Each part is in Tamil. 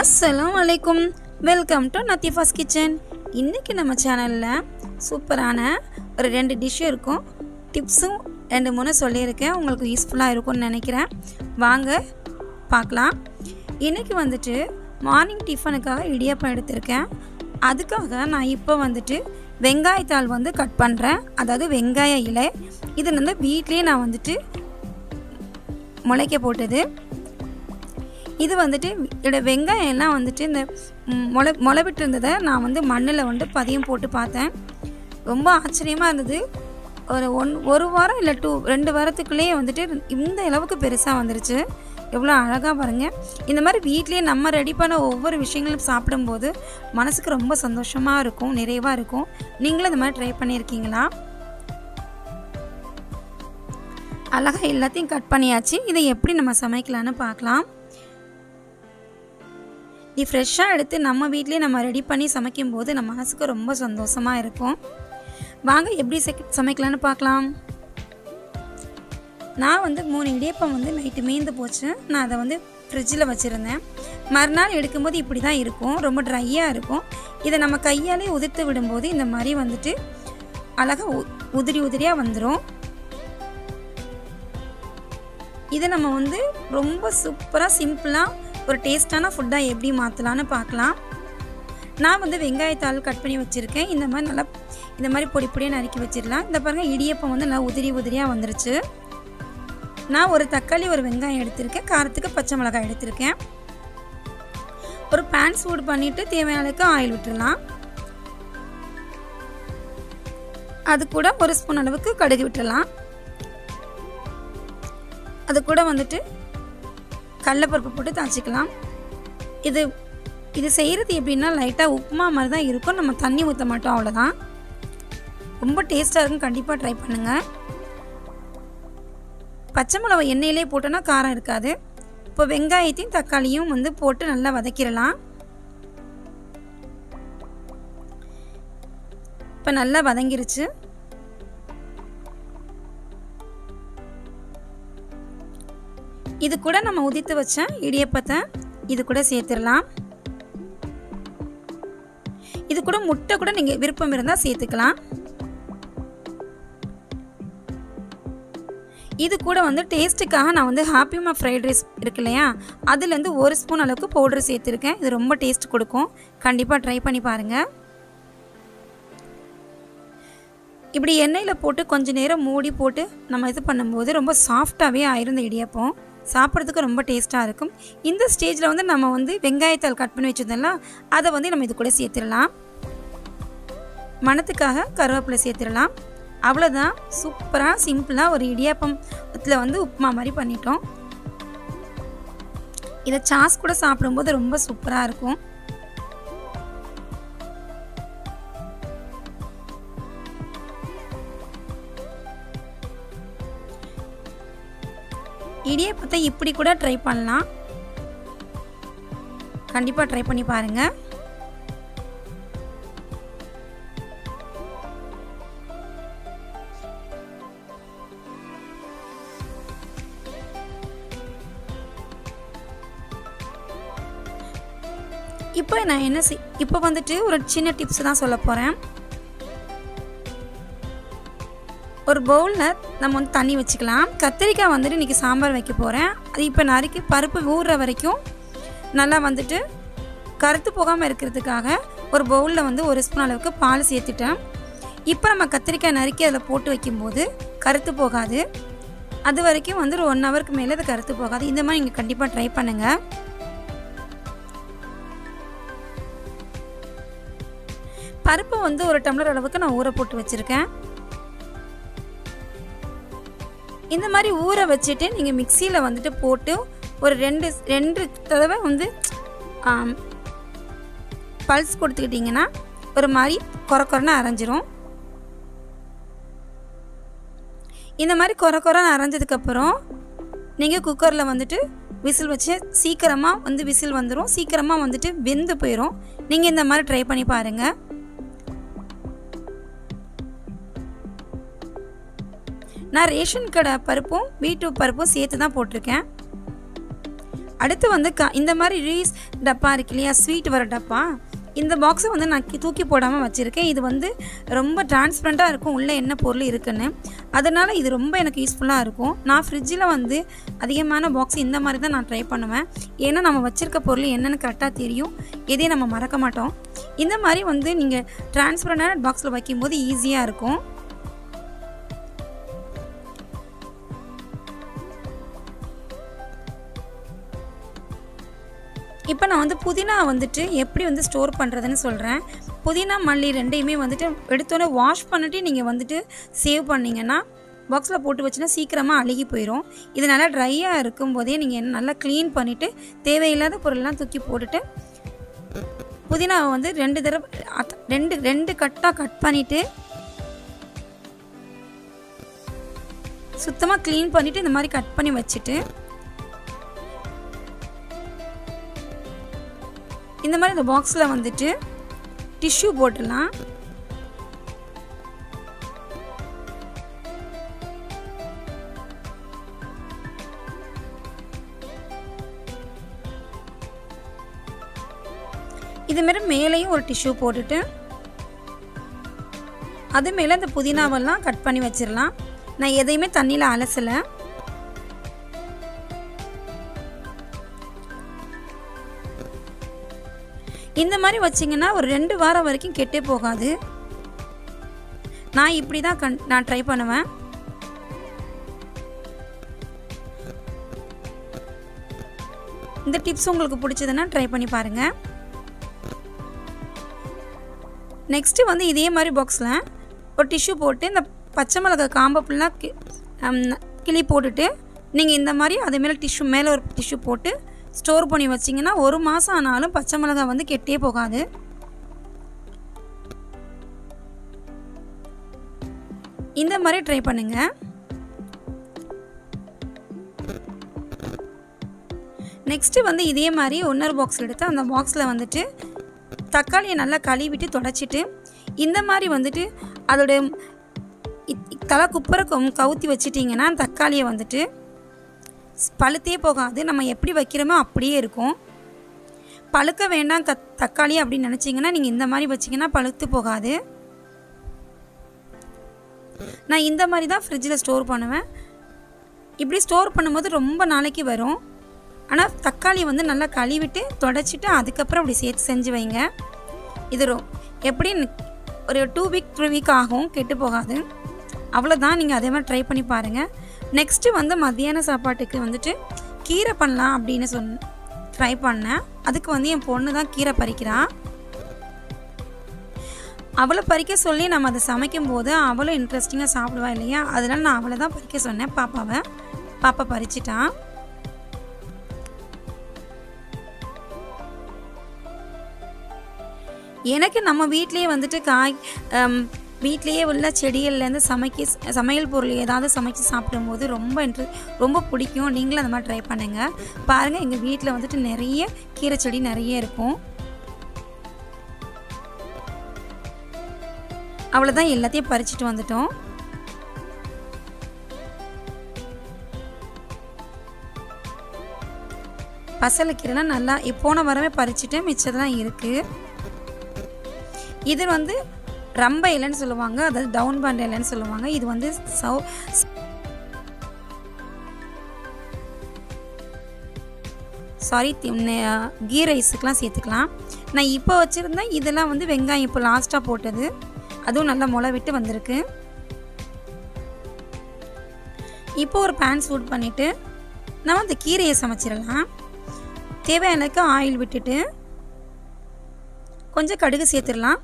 அஸ்ஸலாம் வலைக்கும் வெல்கம் டு நத்திஃபாஸ் கிச்சன் இன்றைக்கி நம்ம சேனலில் சூப்பரான ஒரு ரெண்டு டிஷ்ஷும் இருக்கும் டிப்ஸும் ரெண்டு மூணு சொல்லியிருக்கேன் உங்களுக்கு யூஸ்ஃபுல்லாக இருக்கும்னு நினைக்கிறேன் வாங்க பார்க்கலாம் இன்றைக்கி வந்துட்டு மார்னிங் டிஃபனுக்காக இடியாப்பம் எடுத்திருக்கேன் அதுக்காக நான் இப்போ வந்துட்டு வெங்காயத்தாள் வந்து கட் பண்ணுறேன் அதாவது வெங்காய இலை இது வந்து வீட்லேயே நான் வந்துட்டு முளைக்க போட்டது இது வந்துட்டு இதோட வெங்காயம் எல்லாம் வந்துட்டு இந்த ம், முளை முளை விட்டு இருந்ததை நான் வந்து மண்ணில் வந்து பதியம் போட்டு பார்த்தேன் ரொம்ப ஆச்சரியமாக இருந்தது ஒரு ஒன் ஒரு வாரம் இல்லை டூ ரெண்டு வாரத்துக்குள்ளேயே வந்துட்டு இந்த அளவுக்கு பெருசாக வந்துருச்சு எவ்வளோ அழகாக பாருங்கள் இந்த மாதிரி வீட்லேயே நம்ம ரெடி பண்ண ஒவ்வொரு விஷயங்களும் சாப்பிடும்போது மனசுக்கு ரொம்ப சந்தோஷமாக இருக்கும் நிறைவாக இருக்கும் நீங்களும் இந்த மாதிரி ட்ரை பண்ணியிருக்கீங்களா அழகாக எல்லாத்தையும் கட் பண்ணியாச்சு இதை எப்படி நம்ம சமைக்கலான்னு பார்க்கலாம் இது ஃப்ரெஷ்ஷாக எடுத்து நம்ம வீட்லேயே நம்ம ரெடி பண்ணி சமைக்கும்போது நம்ம மனசுக்கு ரொம்ப சந்தோஷமாக இருக்கும் வாங்க எப்படி செக் சமைக்கலான்னு பார்க்கலாம் நான் வந்து மூணு இடியப்பம் வந்து நைட்டு மீந்து போச்சு நான் அதை வந்து ஃப்ரிட்ஜில் வச்சுருந்தேன் மறுநாள் எடுக்கும்போது இப்படி தான் இருக்கும் ரொம்ப ட்ரையாக இருக்கும் இதை நம்ம கையாலே உதிர்த்து விடும்போது இந்த மாதிரி வந்துட்டு அழகாக உ உதிரி உதிரியாக வந்துடும் இதை நம்ம வந்து ரொம்ப சூப்பராக சிம்பிளாக ஒரு டேஸ்டான ஃபுட்டாக எப்படி மாற்றலான்னு பார்க்கலாம் நான் வந்து வெங்காயத்தாள் கட் பண்ணி வச்சுருக்கேன் இந்த மாதிரி நல்லா இந்த மாதிரி பொடி பொடியாக நறுக்கி வச்சிடலாம் இந்த பாருங்கள் இடியப்பம் வந்து நல்லா உதிரி உதிரியாக வந்துருச்சு நான் ஒரு தக்காளி ஒரு வெங்காயம் எடுத்திருக்கேன் காரத்துக்கு பச்சை மிளகாய் எடுத்திருக்கேன் ஒரு பேன் சூடு பண்ணிவிட்டு தேவையான அளவுக்கு ஆயில் விட்டுடலாம் அது கூட ஒரு ஸ்பூன் அளவுக்கு கடுகு விட்டுடலாம் அது கூட வந்துட்டு கடலப்பருப்பு போட்டு தாளிச்சிக்கலாம் இது இது செய்கிறது எப்படின்னா லைட்டாக உப்புமா மாதிரி தான் இருக்கும் நம்ம தண்ணி ஊற்ற மாட்டோம் அவ்வளோதான் ரொம்ப டேஸ்ட்டாக இருக்கும் கண்டிப்பாக ட்ரை பண்ணுங்கள் பச்சை மிளகா எண்ணெயிலே போட்டோன்னா காரம் இருக்காது இப்போ வெங்காயத்தையும் தக்காளியும் வந்து போட்டு நல்லா வதக்கிடலாம் இப்போ நல்லா வதங்கிருச்சு இது கூட நம்ம உதித்து வச்ச இடியப்பத்தை இது கூட சேர்த்துடலாம் இது கூட முட்டை கூட நீங்கள் விருப்பம் இருந்தால் சேர்த்துக்கலாம் இது கூட வந்து டேஸ்ட்டுக்காக நான் வந்து ஹாப்பிமா ஃப்ரைட் ரைஸ் இருக்கு இல்லையா அதுலேருந்து ஒரு ஸ்பூன் அளவுக்கு பவுடர் சேர்த்துருக்கேன் இது ரொம்ப டேஸ்ட் கொடுக்கும் கண்டிப்பாக ட்ரை பண்ணி பாருங்கள் இப்படி எண்ணெயில் போட்டு கொஞ்ச நேரம் மூடி போட்டு நம்ம இது பண்ணும்போது ரொம்ப சாஃப்டாகவே ஆயிருந்த இடியப்பம் சாப்பிட்றதுக்கு ரொம்ப டேஸ்ட்டாக இருக்கும் இந்த ஸ்டேஜில் வந்து நம்ம வந்து வெங்காயத்தால் கட் பண்ணி வச்சுருந்தோம்ல அதை வந்து நம்ம இது கூட சேர்த்துடலாம் மணத்துக்காக கருவேப்பிலை சேர்த்துடலாம் அவ்வளோதான் சூப்பராக சிம்பிளாக ஒரு இடியாப்பம் இதில் வந்து உப்புமா மாதிரி பண்ணிட்டோம் இதை சாஸ் கூட சாப்பிடும்போது ரொம்ப சூப்பராக இருக்கும் இடியப்பத்தை இப்படி கூட ட்ரை பண்ணலாம் கண்டிப்பாக ட்ரை பண்ணி பாருங்கள் இப்போ நான் என்ன செய் இப்போ வந்துட்டு ஒரு சின்ன டிப்ஸ் தான் சொல்ல போகிறேன் ஒரு பவுலில் நம்ம வந்து தண்ணி வச்சுக்கலாம் கத்திரிக்காய் வந்துட்டு இன்றைக்கி சாம்பார் வைக்க போகிறேன் அது இப்போ நறுக்கி பருப்பு ஊறுற வரைக்கும் நல்லா வந்துட்டு கருத்து போகாமல் இருக்கிறதுக்காக ஒரு பவுலில் வந்து ஒரு ஸ்பூன் அளவுக்கு பால் சேர்த்துட்டேன் இப்போ நம்ம கத்திரிக்காய் நறுக்கி அதில் போட்டு வைக்கும்போது கருத்து போகாது அது வரைக்கும் வந்து ஒரு ஒன் ஹவருக்கு மேலே அது கருத்து போகாது இந்த மாதிரி நீங்கள் கண்டிப்பாக ட்ரை பண்ணுங்கள் பருப்பு வந்து ஒரு டம்ளர் அளவுக்கு நான் ஊற போட்டு வச்சுருக்கேன் இந்த மாதிரி ஊற வச்சுட்டு நீங்கள் மிக்சியில் வந்துட்டு போட்டு ஒரு ரெண்டு ரெண்டு தடவை வந்து பல்ஸ் கொடுத்துக்கிட்டிங்கன்னா ஒரு மாதிரி குறை குறைன்னு அரைஞ்சிரும் இந்த மாதிரி குறை குறைன்னு அரைஞ்சதுக்கப்புறம் நீங்கள் குக்கரில் வந்துட்டு விசில் வச்சு சீக்கிரமாக வந்து விசில் வந்துடும் சீக்கிரமாக வந்துட்டு வெந்து போயிடும் நீங்கள் இந்த மாதிரி ட்ரை பண்ணி பாருங்கள் நான் ரேஷன் கடை பருப்பும் வீட்டு பருப்பும் சேர்த்து தான் போட்டிருக்கேன் அடுத்து வந்து க இந்த மாதிரி ரீஸ் டப்பா இருக்கு இல்லையா ஸ்வீட் வர டப்பா இந்த பாக்ஸை வந்து நான் கி- தூக்கி போடாமல் வச்சுருக்கேன் இது வந்து ரொம்ப டிரான்ஸ்பரண்ட்டாக இருக்கும் உள்ளே என்ன பொருள் இருக்குன்னு அதனால் இது ரொம்ப எனக்கு யூஸ்ஃபுல்லாக இருக்கும் நான் ஃப்ரிட்ஜில் வந்து அதிகமான பாக்ஸ் இந்த மாதிரி தான் நான் ட்ரை பண்ணுவேன் ஏன்னா நம்ம வச்சுருக்க பொருள் என்னென்னு கரெக்டாக தெரியும் எதையும் நம்ம மறக்க மாட்டோம் இந்த மாதிரி வந்து நீங்கள் டிரான்ஸ்பரண்டான பாக்ஸில் வைக்கும்போது ஈஸியாக இருக்கும் இப்போ நான் வந்து புதினா வந்துட்டு எப்படி வந்து ஸ்டோர் பண்ணுறதுன்னு சொல்கிறேன் புதினா மல்லி ரெண்டையுமே வந்துட்டு எடுத்தோடனே வாஷ் பண்ணிட்டு நீங்கள் வந்துட்டு சேவ் பண்ணிங்கன்னா பாக்ஸில் போட்டு வச்சுன்னா சீக்கிரமாக அழுகி போயிடும் இது நல்லா ட்ரையாக இருக்கும்போதே நீங்கள் நல்லா க்ளீன் பண்ணிவிட்டு தேவையில்லாத பொருள்லாம் தூக்கி போட்டுட்டு புதினாவை வந்து ரெண்டு தடவை அத்- ரெண்டு ரெண்டு கட்டாக கட் பண்ணிவிட்டு சுத்தமாக க்ளீன் பண்ணிவிட்டு இந்த மாதிரி கட் பண்ணி வச்சுட்டு இந்த மாதிரி இந்த பாக்ஸில் வந்துட்டு டிஷ்யூ போட்டுடலாம் இதுமாரி மேலேயும் ஒரு டிஷ்யூ போட்டுட்டு அது மேலே இந்த புதினாவெல்லாம் கட் பண்ணி வச்சிடலாம் நான் எதையுமே தண்ணியில் அலசலை இந்த மாதிரி வச்சிங்கன்னா ஒரு ரெண்டு வாரம் வரைக்கும் கெட்டே போகாது நான் இப்படி தான் கண் நான் ட்ரை பண்ணுவேன் இந்த டிப்ஸ் உங்களுக்கு பிடிச்சதுன்னா ட்ரை பண்ணி பாருங்கள் நெக்ஸ்ட்டு வந்து இதே மாதிரி பாக்ஸில் ஒரு டிஷ்யூ போட்டு இந்த பச்சை மிளகாய் காம்பை ஃபுல்லாக கி ஹம், கிளி போட்டுட்டு நீங்கள் இந்த மாதிரி அதே மேலே டிஷ்யூ மேலே ஒரு டிஷ்யூ போட்டு ஸ்டோர் பண்ணி வச்சிங்கன்னா ஒரு மாதம் ஆனாலும் பச்சை மிளகாய் வந்து கெட்டே போகாது இந்த மாதிரி ட்ரை பண்ணுங்கள் நெக்ஸ்ட்டு வந்து இதே மாதிரி இன்னொரு பாக்ஸ் எடுத்து அந்த பாக்ஸில் வந்துட்டு தக்காளியை நல்லா கழுவிட்டு தொடச்சிட்டு இந்த மாதிரி வந்துட்டு அதோட இ- இ- தலை குப்புற கொம்- கவுத்தி வச்சிட்டிங்கன்னா தக்காளியை வந்துட்டு ஸ்- பழுத்தே போகாது நம்ம எப்படி வைக்கிறோமோ அப்படியே இருக்கும் பழுக்க வேண்டாம் க தக்காளி அப்படின்னு நினச்சிங்கன்னா நீங்கள் இந்த மாதிரி வச்சிங்கன்னா பழுத்து போகாது நான் இந்த மாதிரி தான் ஃப்ரிட்ஜில் ஸ்டோர் பண்ணுவேன் இப்படி ஸ்டோர் பண்ணும்போது ரொம்ப நாளைக்கு வரும் ஆனால் தக்காளி வந்து நல்லா கழுவிட்டு தொடச்சிட்டு அதுக்கப்புறம் அப்படி சேர்த்து செஞ்சு வைங்க இது ரொ எப்படி ஒரு டூ வீக் த்ரீ வீக் ஆகும் கெட்டு போகாது அவ்வளோதான் நீங்கள் அதே மாதிரி ட்ரை பண்ணி பாருங்கள் நெக்ஸ்ட்டு வந்து மத்தியான சாப்பாட்டுக்கு வந்துட்டு கீரை பண்ணலாம் அப்படின்னு சொன்ன ட்ரை பண்ணேன் அதுக்கு வந்து என் பொண்ணு தான் கீரை பறிக்கிறா அவளை பறிக்க சொல்லி நம்ம அதை சமைக்கும் போது அவளும் இன்ட்ரெஸ்டிங்காக சாப்பிடுவா இல்லையா அதனால நான் அவளை தான் பறிக்க சொன்னேன் பாப்பாவை பாப்பா பறிச்சிட்டான் எனக்கு நம்ம வீட்லேயே வந்துட்டு காய் ஹம், வீட்லேயே உள்ள செடிகள்லேருந்து சமைக்க சமையல் பொருள் ஏதாவது சமைச்சு சாப்பிடும்போது ரொம்ப இன்ட்ரெ ரொம்ப பிடிக்கும் நீங்களும் அந்த மாதிரி ட்ரை பண்ணுங்கள் பாருங்கள் எங்கள் வீட்டில் வந்துட்டு நிறைய கீரை செடி நிறைய இருக்கும் அவ்வளோதான் எல்லாத்தையும் பறிச்சுட்டு வந்துட்டோம் பசலைக்கீரைலாம் நல்லா போன வாரமே பறிச்சுட்டு மிச்சதெல்லாம் இருக்குது இது வந்து ரம்ப இலைன்னு சொல்லுவாங்க அதாவது டவுன் பாண்ட் இலைன்னு சொல்லுவாங்க இது வந்து சவு சாரி கீ ரைஸுக்கெலாம் சேர்த்துக்கலாம் நான் இப்போ வச்சுருந்தேன் இதெல்லாம் வந்து வெங்காயம் இப்போ லாஸ்ட்டாக போட்டது அதுவும் நல்லா முளை விட்டு வந்திருக்கு இப்போ ஒரு பேன் சூட் பண்ணிவிட்டு நம்ம அந்த கீரையை சமைச்சிடலாம் தேவையானக்கு ஆயில் விட்டுட்டு கொஞ்சம் கடுகு சேர்த்துடலாம்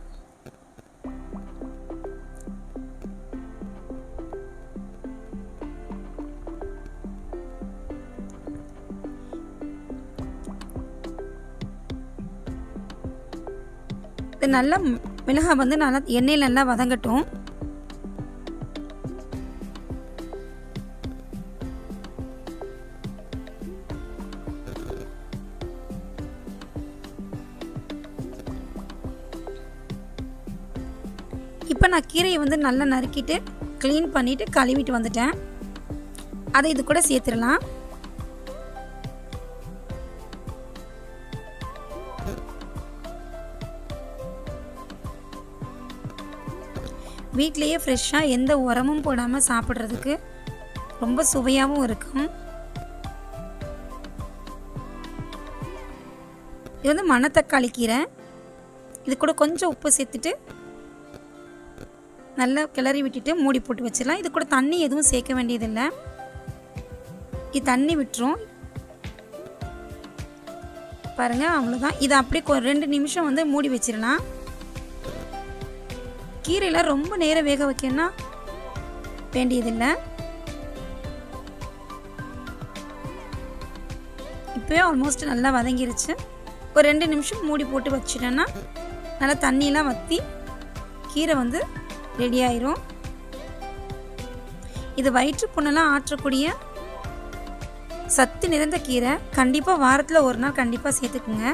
இது நல்லா மி- மிளகாய் வந்து நல்லா எண்ணெயில் நல்லா வதங்கட்டும் இப்போ நான் கீரையை வந்து நல்லா நறுக்கிட்டு க்ளீன் பண்ணிவிட்டு கழுவிட்டு வந்துட்டேன் அதை இது கூட சேர்த்துடலாம் வீட்லேயே ஃப்ரெஷ்ஷாக எந்த உரமும் போடாமல் சாப்பிட்றதுக்கு ரொம்ப சுவையாகவும் இருக்கும் இது வந்து மணத்தக்காளி கீரை இது கூட கொஞ்சம் உப்பு சேர்த்துட்டு நல்லா கிளறி விட்டுட்டு மூடி போட்டு வச்சிடலாம் இது கூட தண்ணி எதுவும் சேர்க்க வேண்டியதில்லை இது தண்ணி விட்டுரும் பாருங்கள் அவ்வளோதான் இதை அப்படியே கொ- ரெண்டு நிமிஷம் வந்து மூடி வச்சிடலாம் கீரையில் ரொம்ப நேரம் வேக வைக்கணும்னா வேண்டியதில்லை இப்போயே ஆல்மோஸ்ட் நல்லா வதங்கிருச்சு ஒரு ரெண்டு நிமிஷம் மூடி போட்டு வச்சிட்டேன்னா நல்லா தண்ணியெலாம் வற்றி கீரை வந்து ரெடி ஆயிரும் இது வயிற்று புண்ணெல்லாம் ஆற்றக்கூடிய சத்து நிறைந்த கீரை கண்டிப்பாக வாரத்தில் ஒரு நாள் கண்டிப்பாக சேர்த்துக்குங்க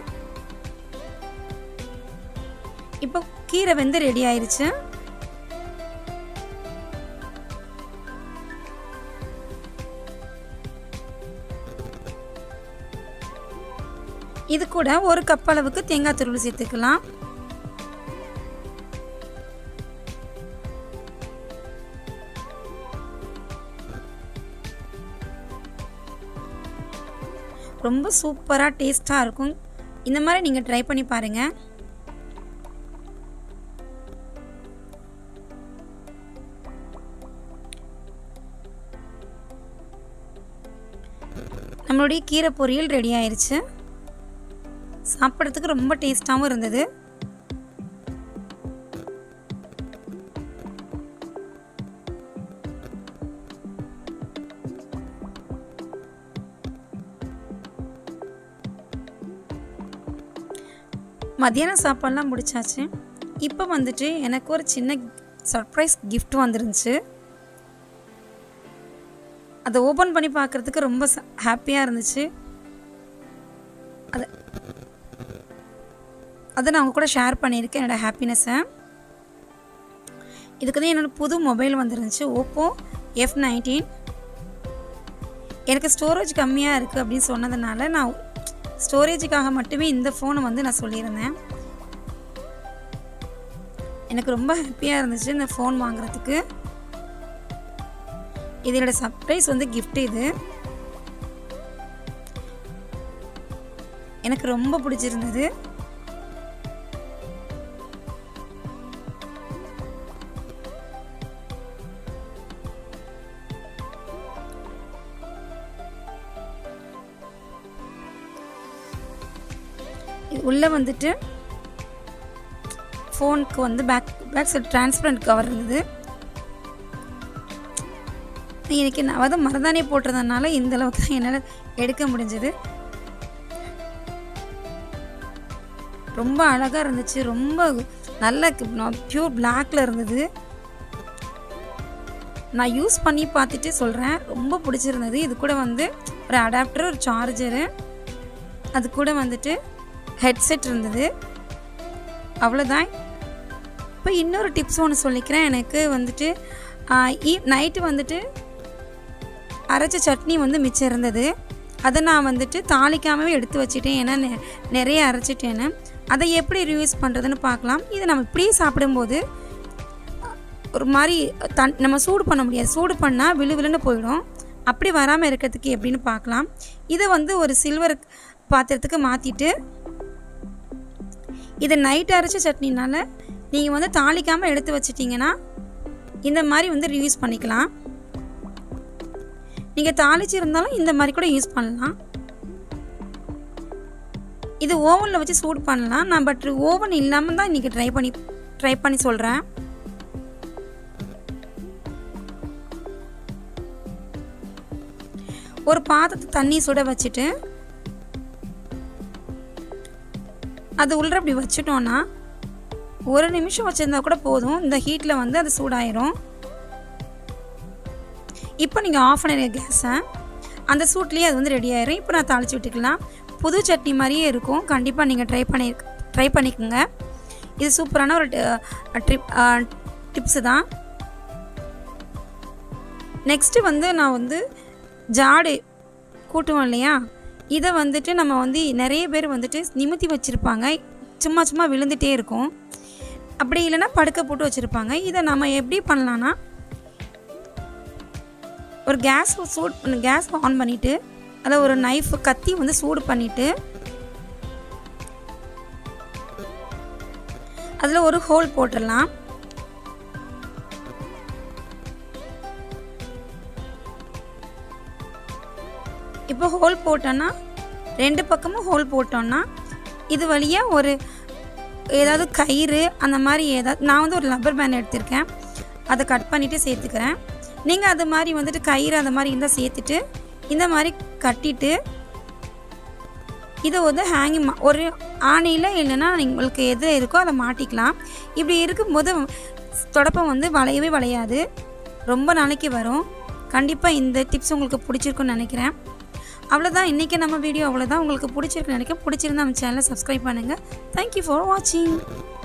இப்போ கீரை வெந்து ரெடி ஆயிருச்சு இது கூட ஒரு கப் அளவுக்கு தேங்காய் துருவல் சேர்த்துக்கலாம் ரொம்ப சூப்பராக டேஸ்ட்டாக இருக்கும் இந்த மாதிரி நீங்கள் ட்ரை பண்ணி பாருங்கள் நம்மளுடைய கீரை பொரியல் ரெடி ஆயிருச்சு சாப்பிட்றதுக்கு ரொம்ப டேஸ்ட்டாகவும் இருந்தது மத்தியானம் சாப்பாடெலாம் முடிச்சாச்சு இப்போ வந்துட்டு எனக்கு ஒரு சின்ன சர்ப்ரைஸ் gift வந்துருந்துச்சு அதை ஓப்பன் பண்ணி பார்க்குறதுக்கு ரொம்ப ஹாப்பியாக இருந்துச்சு அதை அதை நான் உங்க கூட ஷேர் பண்ணியிருக்கேன் என்னோடய ஹாப்பினஸ்ஸை இதுக்கு தான் என்னோட புது மொபைல் வந்துருந்துச்சு ஓப்போ எஃப் நைன்டீன் எனக்கு ஸ்டோரேஜ் கம்மியாக இருக்குது அப்படின்னு சொன்னதுனால நான் ஸ்டோரேஜுக்காக மட்டுமே இந்த ஃபோனை வந்து நான் சொல்லியிருந்தேன் எனக்கு ரொம்ப ஹாப்பியாக இருந்துச்சு இந்த ஃபோன் வாங்குறதுக்கு இதோட சர்ப்ரைஸ் வந்து gift இது எனக்கு ரொம்ப பிடிச்சிருந்தது இது உள்ளே வந்துட்டு ஃபோனுக்கு வந்து back back side transparent cover இருந்தது இன்னைக்கு நான் வந்து மருதாணி போட்டிருந்ததுனால இந்த அளவுக்கு தான் என்னால் எடுக்க முடிஞ்சது ரொம்ப அழகாக இருந்துச்சு ரொம்ப நல்ல பியூர் பிளாக்ல இருந்தது நான் யூஸ் பண்ணி பார்த்துட்டு சொல்கிறேன் ரொம்ப பிடிச்சிருந்தது இது கூட வந்து ஒரு அடாப்டர் ஒரு சார்ஜரு அது கூட வந்துட்டு ஹெட்செட் இருந்தது அவ்வளோதான் இப்போ இன்னொரு டிப்ஸ் ஒன்று சொல்லிக்கிறேன் எனக்கு வந்துட்டு நைட்டு வந்துட்டு அரைச்ச சட்னி வந்து மிச்சம் இருந்தது அதை நான் வந்துட்டு தாளிக்காமவே எடுத்து வச்சுட்டேன் ஏன்னா நெ- நிறைய அரைச்சிட்டேன்னு அதை எப்படி ரியூஸ் பண்ணுறதுன்னு பார்க்கலாம் இதை நம்ம இப்படியே சாப்பிடும்போது ஒரு மாதிரி தன் நம்ம சூடு பண்ண முடியாது சூடு பண்ணால் விழு விழுன்னு போயிடும் அப்படி வராமல் இருக்கிறதுக்கு எப்படின்னு பார்க்கலாம் இதை வந்து ஒரு சில்வர் பாத்திரத்துக்கு மாற்றிட்டு இதை நைட் அரைச்ச சட்னினால நீங்கள் வந்து தாளிக்காமல் எடுத்து வச்சிட்டிங்கன்னா இந்த மாதிரி வந்து ரியூஸ் பண்ணிக்கலாம் நீங்கள் தாளிச்சு இருந்தாலும் இந்த மாதிரி கூட யூஸ் பண்ணலாம் இது ஓவனில் வச்சு சூடு பண்ணலாம் நான் பட் ஓவன் இல்லாமல் தான் இன்றைக்கி ட்ரை பண்ணி ட்ரை பண்ணி சொல்கிறேன் ஒரு பாத்திரத்தை தண்ணி சுட வச்சுட்டு அது உள்ள அப்படி வச்சுட்டோன்னா ஒரு நிமிஷம் வச்சுருந்தா கூட போதும் இந்த ஹீட்டில் வந்து அது சூடாயிரும் இப்போ நீங்கள் ஆஃப் பண்ணிடுங்க கேஸை அந்த சூட்லேயே அது வந்து ரெடி ஆயிரும் இப்போ நான் தாளித்து விட்டுக்கலாம் புது சட்னி மாதிரியே இருக்கும் கண்டிப்பாக நீங்கள் ட்ரை பண்ணி ட்ரை பண்ணிக்கோங்க இது சூப்பரான ஒரு ட்ரிப் டிப்ஸு தான் நெக்ஸ்ட்டு வந்து நான் வந்து ஜாடு கூட்டுவோம் இல்லையா இதை வந்துட்டு நம்ம வந்து நிறைய பேர் வந்துட்டு நிமித்தி வச்சுருப்பாங்க சும்மா சும்மா விழுந்துட்டே இருக்கும் அப்படி இல்லைன்னா படுக்க போட்டு வச்சுருப்பாங்க இதை நம்ம எப்படி பண்ணலான்னா ஒரு கேஸ் சூட் கேஸ் ஆன் பண்ணிவிட்டு அதில் ஒரு நைஃப் கத்தி வந்து சூடு பண்ணிவிட்டு அதில் ஒரு ஹோல் போட்டுடலாம் இப்போ ஹோல் போட்டோன்னா ரெண்டு பக்கமும் ஹோல் போட்டோன்னா இது வழியாக ஒரு ஏதாவது கயிறு அந்த மாதிரி ஏதாவது நான் வந்து ஒரு லப்பர் பேண்ட் எடுத்திருக்கேன் அதை கட் பண்ணிவிட்டு சேர்த்துக்கிறேன் நீங்கள் அது மாதிரி வந்துட்டு கயிறு அந்த மாதிரி இருந்தால் சேர்த்துட்டு இந்த மாதிரி கட்டிட்டு இதை வந்து ஹேங்கிங் ஒரு ஆணியில் இல்லைன்னா உங்களுக்கு எது இருக்கோ அதை மாட்டிக்கலாம் இப்படி இருக்கும்போது தொடப்பம் வந்து வளையவே வளையாது ரொம்ப நாளைக்கு வரும் கண்டிப்பாக இந்த டிப்ஸ் உங்களுக்கு பிடிச்சிருக்குன்னு நினைக்கிறேன் அவ்வளோதான் இன்றைக்கி நம்ம வீடியோ அவ்வளோதான் உங்களுக்கு பிடிச்சிருக்குன்னு நினைக்கிறேன் பிடிச்சிருந்தா நம்ம சேனலை சப்ஸ்கிரைப் பண்ணுங்கள் தேங்க்யூ ஃபார் வாட்சிங்